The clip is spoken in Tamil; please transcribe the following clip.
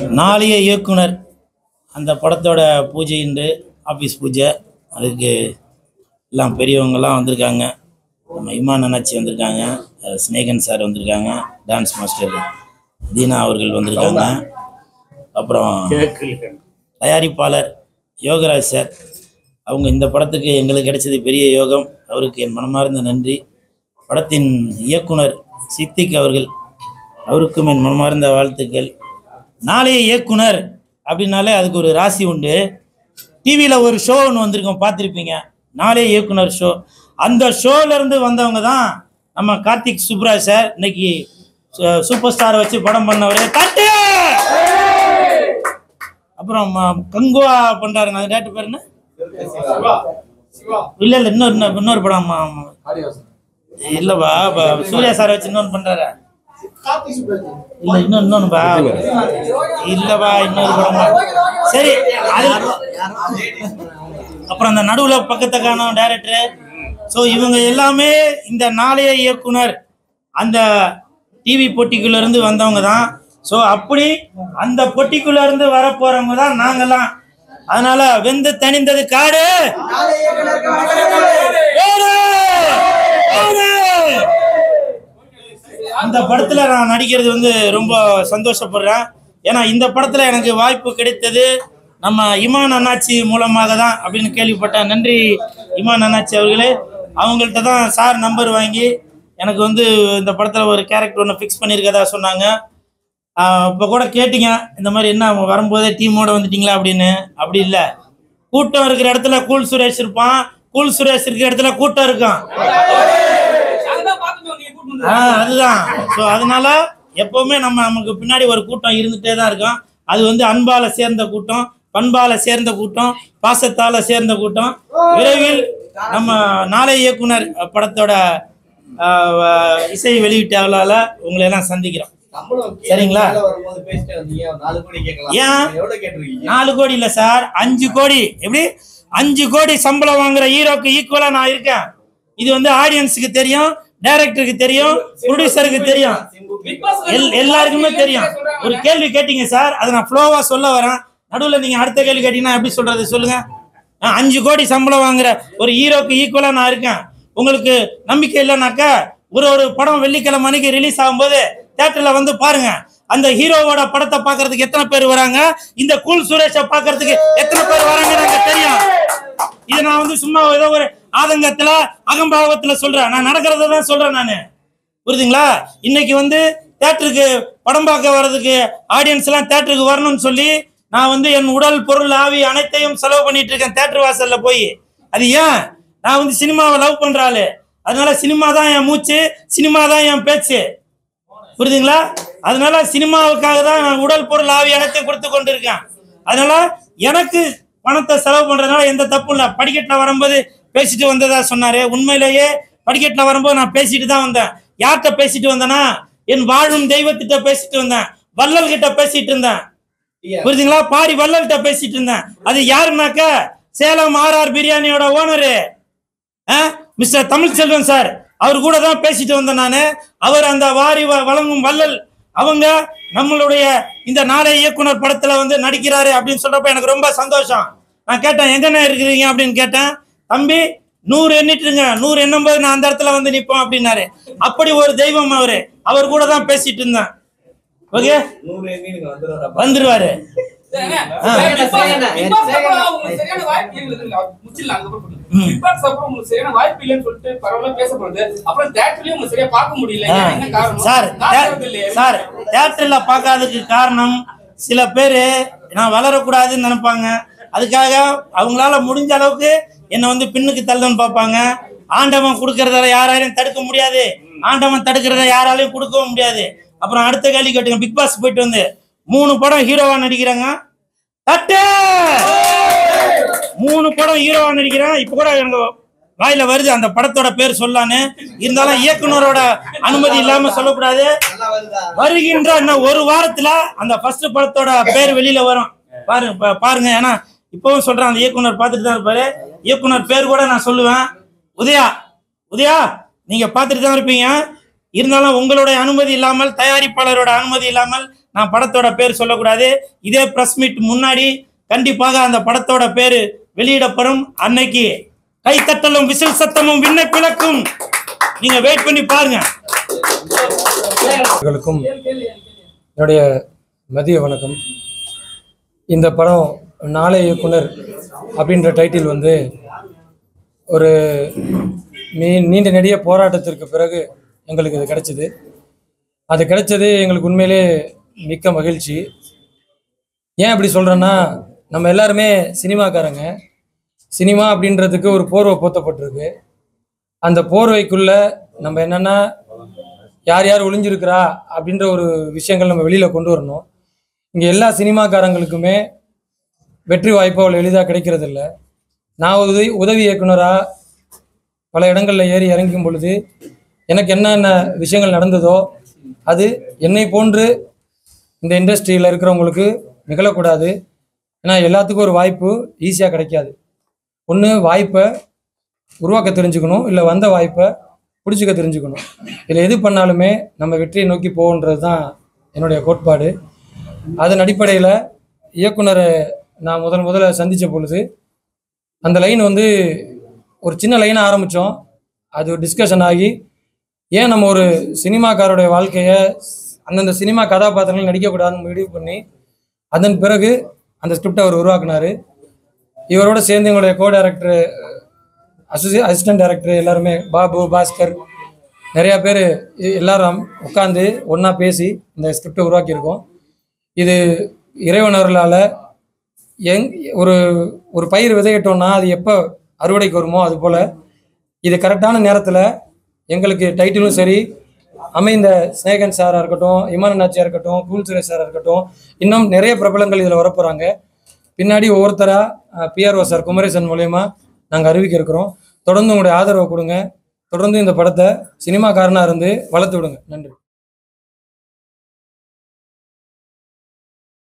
நாளைய இயக்குனர் அந்த படத்தோட பூஜை உண்டு ஆஃபீஸ் பூஜை அதுக்கு எல்லாம் பெரியவங்கெல்லாம் வந்திருக்காங்க நம்ம இமான் அண்ணாச்சி வந்திருக்காங்க அஹ் ஸ்னேகன் சார் வந்திருக்காங்க டான்ஸ் மாஸ்டர் தீனா அவர்கள் வந்திருக்காங்க அப்புறம் தயாரிப்பாளர் யோகராஜ் சார் அவங்க இந்த படத்துக்கு எங்களுக்கு கிடைச்சது பெரிய யோகம் அவருக்கு என் மனமார்ந்த நன்றி படத்தின் இயக்குனர் சித்திக் அவர்கள் அவருக்கும் என் மனமார்ந்த வாழ்த்துக்கள் நாளைய இயக்குனர் அப்படின்னாலே அதுக்கு ஒரு ராசி உண்டு டிவியில் ஒரு ஷோ ஒன்று வந்திருக்கோம் பார்த்துருப்பீங்க நாளைய இயக்குனர் ஷோ அந்த ஷோல இருந்து வந்தவங்க தான் நம்ம கார்த்திக் சுப்ராஜ் சார் இன்னைக்கு சு- சூப்பர் ஸ்டாரை வச்சு படம் பண்ணவரே தட்டு அப்புறம் ம- கங்குவா பண்றாருங்க அந்த டேட்டு பேர் என்ன இல்ல இல்ல இன்னொரு இன்னொரு- இன்னொரு படம் ஆமா, ஆமா. இல்லப்பா ப- சூர்யா சார் வச்சு இன்னொன்று பண்றாரு இல்ல இன்னொன்னு இன்னொன்னுப்பா இல்லப்பா இன்னொரு படம் சரி அது அப்புறம் அந்த நடுவுல பக்கத்தை காணும் டைரக்டர் ஸோ இவங்க எல்லாமே இந்த நாளைய இயக்குனர் அந்த டிவி பொட்டிக்குள்ள இருந்து வந்தவங்க தான் ஸோ அப்படி அந்த பொட்டிக்குள்ள இருந்து வர போறவங்க தான் நாங்கெல்லாம் அதனால வெந்து தணிந்தது காடு ஏறு! ஏறு! அந்த படத்துல நான் நடிக்கிறது வந்து ரொம்ப சந்தோஷப்படுறேன் ஏன்னா இந்த படத்துல எனக்கு வாய்ப்பு கிடைத்தது நம்ம இமான் அண்ணாச்சி மூலமாக தான் அப்படின்னு கேள்விப்பட்டேன் நன்றி இமான் அண்ணாச்சி அவர்களே அவங்கள்ட்ட தான் சார் நம்பர் வாங்கி எனக்கு வந்து இந்த படத்துல ஒரு கேரக்டர் ஒன்று ஃபிக்ஸ் பண்ணியிருக்கதா சொன்னாங்க இப்போ கூட கேட்டீங்க இந்த மாதிரி என்ன வரும்போதே டீமோட வந்துட்டீங்களா அப்படின்னு அப்படி இல்லை கூட்டம் இருக்கிற இடத்துல கூல் சுரேஷ் இருப்பான் கூல் சுரேஷ் இருக்கிற இடத்துல கூட்டம் இருக்கும் ஆ அதுதான் ஸோ அதனால எப்பவுமே நம்ம நமக்கு பின்னாடி ஒரு கூட்டம் இருந்துட்டே தான் இருக்கும் அது வந்து அன்பால சேர்ந்த கூட்டம் பண்பால சேர்ந்த கூட்டம் பாசத்தால சேர்ந்த கூட்டம் விரைவில் நம்ம நாளை இயக்குனர் படத்தோட ஆ, வ- இசை வெளியீட்டாளர்ல உங்களை எல்லாம் சந்திக்கிறோம் சரிங்களா? வரும்போது பேசிட்டு வந்தீங்க ஒரு நாலு கோடி கேட்கலாம் ஏன்? எவ்வளவு கேட்டிருக்கீங்க நாலு கோடி இல்ல சார் அஞ்சு கோடி எப்படி அஞ்சு கோடி சம்பளம் வாங்குற ஹீரோக்கு ஈக்குவலா நான் இருக்கேன் இது வந்து ஆடியன்ஸுக்கு தெரியும் டைரக்டருக்கு தெரியும் ப்ரொடியூசருக்கு தெரியும் எல் எல்லாருக்குமே தெரியும் ஒரு கேள்வி கேட்டீங்க சார் அதை நான் ஃப்ளோவா சொல்ல வரேன் நடுவில் நீங்க அடுத்த கேள்வி கேட்டீங்கன்னா எப்படி சொல்றது சொல்லுங்க ஆ, அஞ்சு கோடி சம்பளம் வாங்குற ஒரு ஹீரோக்கு ஈக்குவலா நான் இருக்கேன் உங்களுக்கு நம்பிக்கை இல்லைனாக்கா ஒரு ஒரு படம் வெள்ளிக்கிழமை அன்னைக்கு ரிலீஸ் ஆகும்போது தியேட்டர்ல வந்து பாருங்க அந்த ஹீரோவோட படத்தை பார்க்கறதுக்கு எத்தனை பேர் வராங்க இந்த கூல் சுரேஷை பார்க்கறதுக்கு எத்தனை பேர் வராங்க எனக்கு தெரியும் இது நான் வந்து சும்மா ஏதோ ஒரு ஆதங்கத்துல அகம்பாவத்துல சொல்றேன் நான் நடக்கிறத தான் சொல்றேன் நான் புரியுதுங்களா இன்னைக்கு வந்து தேட்டருக்கு படம் பார்க்க வர்றதுக்கு ஆடியன்ஸ் எல்லாம் தேட்டருக்கு வரணும்னு சொல்லி நான் வந்து என் உடல் பொருள் ஆவி அனைத்தையும் செலவு பண்ணிட்டு இருக்கேன் தேட்டர் வாசல்ல போய் அது ஏன் நான் வந்து சினிமாவை லவ் பண்ற ஆளு அதனால சினிமா தான் என் மூச்சு சினிமா தான் என் பேச்சு புரியுதுங்களா அதனால சினிமாவுக்காக தான் நான் உடல் பொருள் ஆவி அனைத்தையும் கொடுத்து கொண்டிருக்கேன் அதனால எனக்கு பணத்தை செலவு பண்றதுனால எந்த தப்பும் இல்லை படிக்கட்டில் வரும்போது பேசிட்டு வந்ததா சொன்னாரு உண்மையிலேயே படிக்கட்டில் வரும்போது நான் பேசிட்டு தான் வந்தேன் யார்கிட்ட பேசிட்டு வந்தேன்னா என் வாழும் தெய்வத்திட்ட பேசிட்டு வந்தேன் வள்ளல் கிட்ட பேசிட்டு இருந்தேன் புரியுதுங்களா பாரி வள்ளல்கிட்ட பேசிட்டு இருந்தேன் அது யாருனாக்க சேலம் ஆர்ஆர் பிரியாணியோட ஓனரு மிஸ்டர் தமிழ்ச்செல்வன் சார் அவர் கூட தான் பேசிட்டு வந்தேன் நான் அவர் அந்த வாரி வ- வழங்கும் வள்ளல் அவங்க நம்மளுடைய இந்த நாளை இயக்குனர் படத்துல வந்து நடிக்கிறாரு அப்படின்னு சொல்றப்ப எனக்கு ரொம்ப சந்தோஷம் நான் கேட்டேன் எங்கண்ணே இருக்கிறீங்க அப்படின்னு கேட்டேன் தம்பி நூறு எண்ணிட்டுருங்க நூறு எண்ணும் போது நான் அந்த இடத்துல வந்து நிற்போம் அப்படின்னாரு அப்படி ஒரு தெய்வம் அவரு அவர் கூட தான் பேசிட்டு இருந்தேன் ஓகே நூறு எண்ணி நீங்க வந்துடுறப்ப வந்துருவாரு ம். வாய்ப்பு இல்லைன்னு சொல்லிட்டு பரவாயில்ல பேசப்படுது அப்புறம் தேட்டர்லயும் உங்களுக்கு சரியா பார்க்க முடியல ஆ. ஏன் என்ன காரணம் சார் காசு தே- வருது இல்லையா? சார் தேட்டர்ல பார்க்காததுக்கு காரணம் சில பேர் நான் வளரக்கூடாதுன்னு நினைப்பாங்க அதுக்காக அவங்களால முடிஞ்ச அளவுக்கு என்னை வந்து பின்னுக்கு தள்ளணும்னு பார்ப்பாங்க ஆண்டவன் கொடுக்கறத யாராலையும் தடுக்க முடியாது ஆண்டவன் தடுக்கிறத யாராலையும் கொடுக்கவும் முடியாது அப்புறம் அடுத்த கேள்வி கேட்டுங்க பிக் பாஸ் போயிட்டு வந்து மூணு படம் ஹீரோவா நடிக்கிறாங்க தட்டு மூணு படம் ஹீரோவா நடிக்கிறேன் இப்ப கூட எனக்கு வாயில வருது அந்த படத்தோட பேர் சொல்லான்னு இருந்தாலும் இயக்குனரோட அனுமதி இல்லாம சொல்லக்கூடாது நல்லா வருதா வருகின்ற இன்னும் ஒரு வாரத்துல அந்த ஃபர்ஸ்ட் படத்தோட பேர் வெளியில வரும் பாருங்க பா- பாருங்க ஏன்னா இப்பவும் சொல்றேன் அந்த இயக்குனர் பார்த்துட்டு தான் இருப்பாரு இயக்குனர் பேர் கூட நான் சொல்லுவேன் உதயா உதயா நீங்க பார்த்துட்டு தான் இருப்பீங்க இருந்தாலும் உங்களுடைய அனுமதி இல்லாமல் தயாரிப்பாளரோட அனுமதி இல்லாமல் நான் படத்தோட பேர் சொல்லக்கூடாது இதே பிரஸ் மீட் முன்னாடி கண்டிப்பாக அந்த படத்தோட பேரு வெளியிடப்படும் அன்னைக்கு கைத்தட்டலும் விசில் சத்தமும் விண்ணை பிளக்கும் நீங்க வெயிட் பண்ணி பாருங்க அவர்களுக்கும் என்னுடைய மதிய வணக்கம் இந்த படம் நாளை இயக்குனர் அப்படின்ற டைட்டில் வந்து ஒரு மீ நீண்ட நெடிய போராட்டத்திற்கு பிறகு எங்களுக்கு இது கிடைச்சிது அது கிடைச்சது எங்களுக்கு உண்மையிலே மிக்க மகிழ்ச்சி ஏன் அப்படி சொல்கிறேன்னா நம்ம எல்லாருமே சினிமாக்காரங்க சினிமா அப்படின்றதுக்கு ஒரு போர்வை போத்தப்பட்டிருக்கு அந்த போர்வைக்குள்ள நம்ம என்னன்னா யார் யார் ஒளிஞ்சிருக்கிறா அப்படின்ற ஒரு விஷயங்கள் நம்ம வெளியில் கொண்டு வரணும் இங்கே எல்லா சினிமாக்காரங்களுக்குமே வெற்றி வாய்ப்பு அவ்வளோ எளிதாக கிடைக்கிறது இல்ல நான் உதவி உதவி இயக்குனராக பல இடங்களில் ஏறி இறங்கும் பொழுது எனக்கு என்னென்ன விஷயங்கள் நடந்ததோ அது என்னை போன்று இந்த இண்டஸ்ட்ரியில் இருக்கிறவங்களுக்கு நிகழக்கூடாது ஏன்னா எல்லாத்துக்கும் ஒரு வாய்ப்பு ஈஸியாக கிடைக்காது ஒன்று வாய்ப்பை உருவாக்க தெரிஞ்சுக்கணும் இல்லை வந்த வாய்ப்பை பிடிச்சிக்க தெரிஞ்சுக்கணும் இதில் எது பண்ணாலுமே நம்ம வெற்றியை நோக்கி போகன்றது தான் என்னுடைய கோட்பாடு அதன் அடிப்படையில் இயக்குனரை நான் முதல் முதல்ல சந்தித்த பொழுது அந்த லைன் வந்து ஒரு சின்ன லைனாக ஆரம்பித்தோம் அது டிஸ்கஷன் ஆகி ஏன் நம்ம ஒரு சினிமாக்காரோடைய வாழ்க்கையை அந்தந்த சினிமா கதாபாத்திரங்கள் நடிக்கக்கூடாதுன்னு முடிவு பண்ணி அதன் பிறகு அந்த ஸ்கிரிப்டை அவர் உருவாக்குனாரு இவரோட சேர்ந்து எங்களுடைய co director assist assistant director எல்லாருமே பாபு பாஸ்கர் நிறையா பேர் எல்லாரும் உட்காந்து ஒன்றா பேசி இந்த ஸ்கிரிப்டை உருவாக்கியிருக்கோம் இது இறைவனர்களால் எங் ஒரு ஒரு பயிர் விதையிட்டோம்னா அது எப்போ அறுவடைக்கு வருமோ அது போல் இது கரெக்டான நேரத்தில் எங்களுக்கு டைட்டிலும் சரி அமைந்த ஸ்னேகன் சாராக இருக்கட்டும் இமான நாச்சியாக இருக்கட்டும் கூல் சுரேஷ் சாராக இருக்கட்டும் இன்னும் நிறைய பிரபலங்கள் இதில் வரப்போகிறாங்க பின்னாடி ஒவ்வொருத்தராக பிஆர்ஓ சார் குமரேசன் மூலயமா நாங்கள் அறிவிக்க இருக்கிறோம் தொடர்ந்து உங்களுடைய ஆதரவை கொடுங்க தொடர்ந்து இந்த படத்தை சினிமாக்காரனாக இருந்து வளர்த்து விடுங்க நன்றி